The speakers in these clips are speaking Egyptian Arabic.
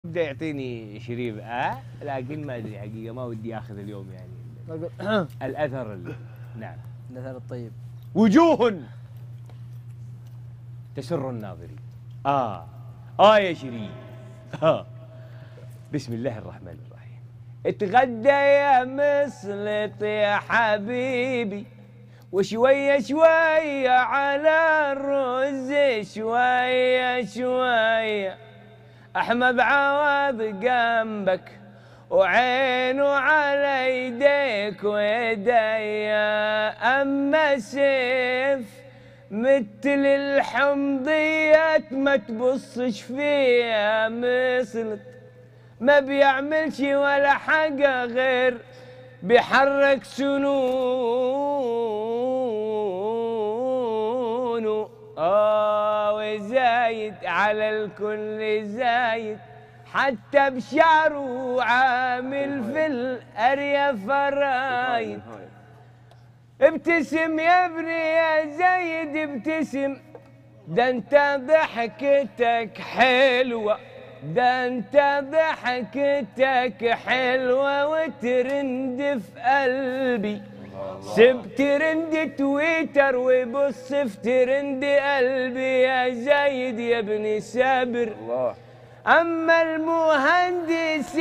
بدا يعطيني شريف اه لكن ما ادري حقيقه ما ودي اخذ اليوم يعني الاثر ال- نعم الاثر الطيب وجوه تسر الناظرين اه اه يا شريف آه. بسم الله الرحمن الرحيم اتغدى يا مسلط يا حبيبي وشوية شوية على الرز شوية شوية أحمد عوض جنبك وعينه على يديك ويديا أما سيف مثل الحمضيات ما تبصش فيها مثل ما بيعملش ولا حاجة غير بيحرك سنونه اه وزايد على الكل زايد حتى بشعره عامل في القرية فرايد ابتسم يا ابني يا زايد ابتسم ده انت ضحكتك حلوة ده انت ضحكتك حلوة وترند في قلبي سيب ترند تويتر وبص في ترند قلبي يا زايد يا ابني سابر الله أما المهندس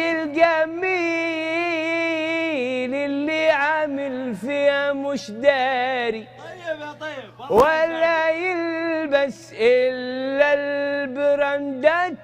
الجميل اللي عامل فيها مش داري طيب يا طيب ولا يلبس إلا البراندات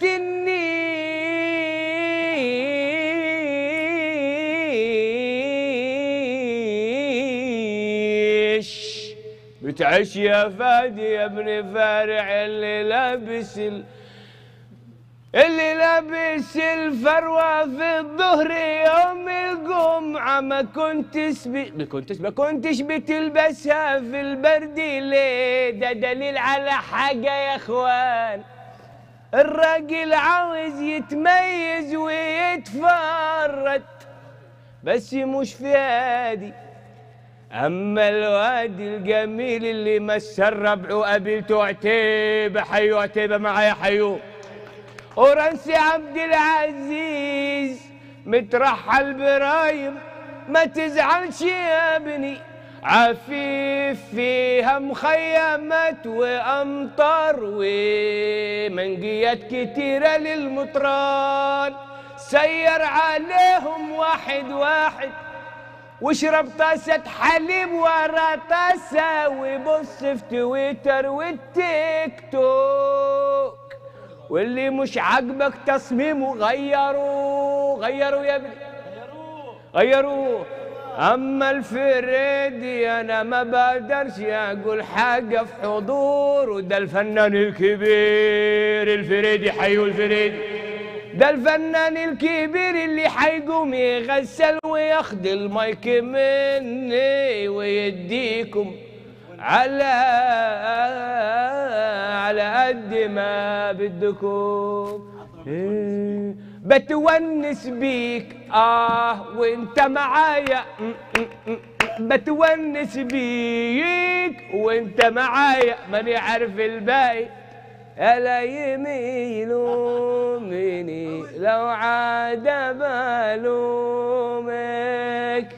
النيش بتعيش يا فادي يا ابن فارع اللي لابس ال... اللي لابس الفروة في الظهر يوم الجمعة ما كنتش ب... ما كنتش ما كنتش بتلبسها في البرد ليه ده دليل على حاجة يا اخوان الراجل عاوز يتميز ويتفرد بس مش في هادي اما الواد الجميل اللي مسر ربعه قابلته عتيبه حيو عتيبه معايا حيو ورنسي عبد العزيز مترحل برايم ما تزعلش يا ابني عفيف فيها مخيمات وامطار ومنجيات كتيرة للمطران سير عليهم واحد واحد واشرب طاسة حليب ورا طاسة وبص في تويتر والتيك توك واللي مش عاجبك تصميمه غيروه غيروا يا ابني غيروه اما الفريدي انا ما بقدرش اقول حاجه في حضوره ده الفنان الكبير الفريدي حيو الفريدي ده الفنان الكبير اللي حيقوم يغسل وياخد المايك مني ويديكم على على قد ما بدكم إيه بتونس بيك اه وانت معايا م- م- م- بتونس بيك وانت معايا ماني عارف الباقي ألا يميلوا مني لو عاد بالومك